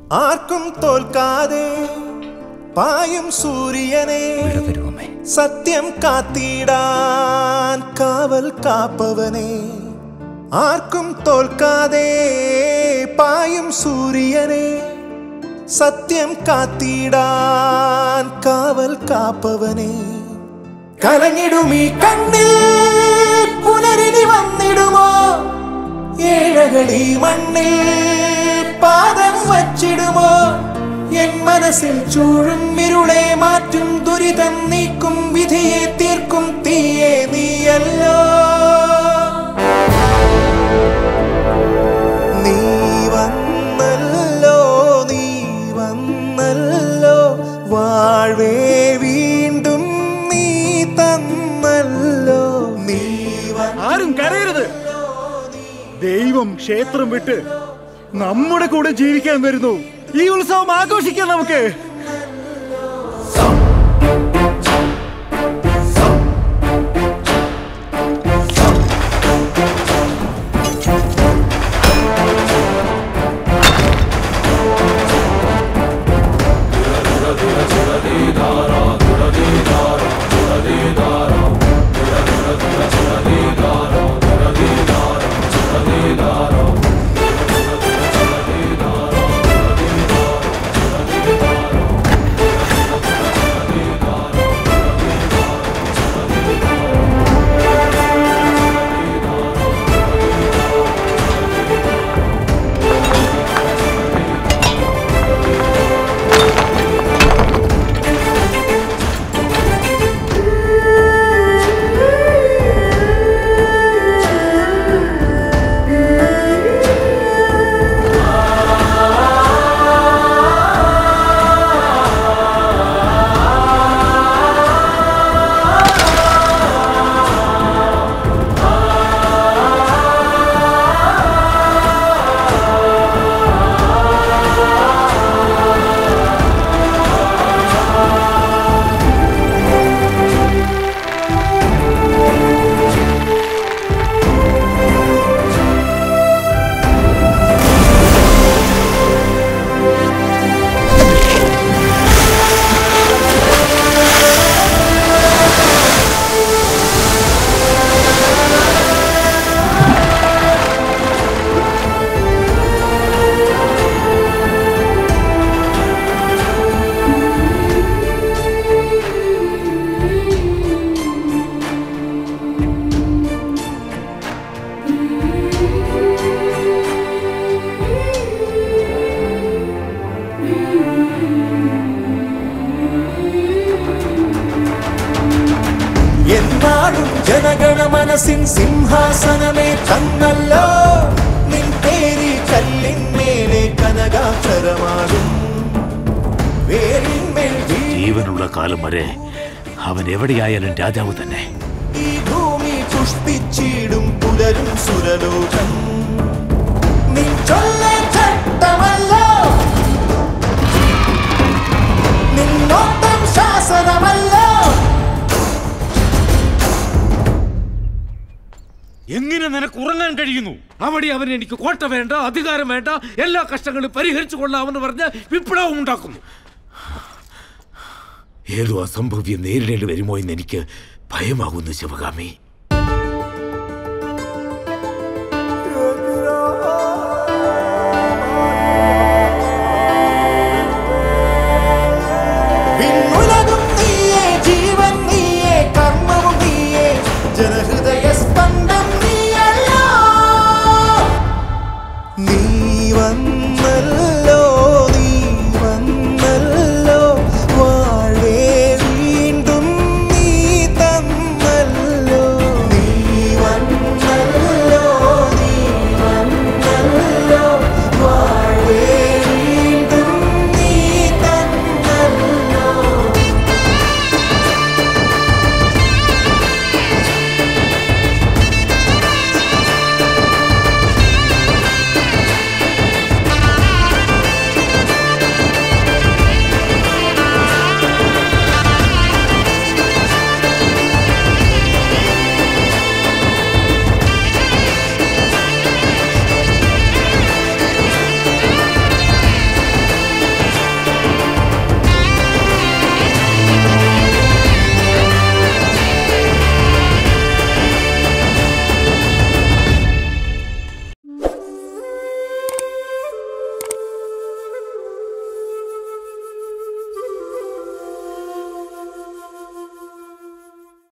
ആർക്കും തോൽക്കാതെ പായും സൂര്യനെ സത്യം കാത്തിടാൻ കാവൽ കാപ്പവനെ ആർക്കും തോൽക്കാതെ പായും സൂര്യനെ സത്യം കാത്തിടാൻ കാവൽ കാപ്പവനെ കലങ്ങിടുമീ കണ്ണിൽ പുനരിനി വന്നിടുമോ ഏഴകളീ മണ്ണിൽ പാദം വച്ചിടുമോ എൻ മനസ്സിൽ ചൂഴും ഇരുളെ മാറ്റും ദുരിതം നീക്കും വിധിയെ തീർക്കും തീയെ നീയല്ലോ നീ വന്നല്ലോ നീ വന്നല്ലോ വാഴ്വേ വീണ്ടും നീ തന്നല്ലോ നീ ആരും കരയരുത് ദൈവം ക്ഷേത്രം വിട്ട് നമ്മുടെ കൂടെ ജീവിക്കാൻ വരുന്നു ഈ ഉത്സവം ആഘോഷിക്കാം നമുക്ക് എന്നാടും ജനഗണ മനസ്സിൻ സിംഹാസനമേ തന്നല്ലോ നിൻ പേരി കല്ലിന്മേലെ കനകാക്ഷരമാകും വേരിന്മേൽ വീഴും ജീവനുള്ള കാലം വരെ അവൻ എവിടെയായാലും രാജാവ് തന്നെ ഈ ഭൂമി പുഷ്പിച്ചിടും പുലരും സുരലോകം നിൻ ചൊല്ലേ ചട്ടമല്ലോ നിന്നോട്ടം ശാസനമല്ലോ എങ്ങനെ നിനക്ക് ഉറങ്ങാൻ കഴിയുന്നു അവിടെ അവൻ എനിക്ക് കോട്ട വേണ്ട അധികാരം വേണ്ട എല്ലാ കഷ്ടങ്ങളും പരിഹരിച്ചു കൊള്ളാമെന്ന് പറഞ്ഞ് വിപ്ലവം ഉണ്ടാക്കുന്നു ഏതോ അസംഭവ്യം നേരിടേണ്ടി വരുമോ എന്ന് എനിക്ക് ഭയമാകുന്നു ശിവകാമി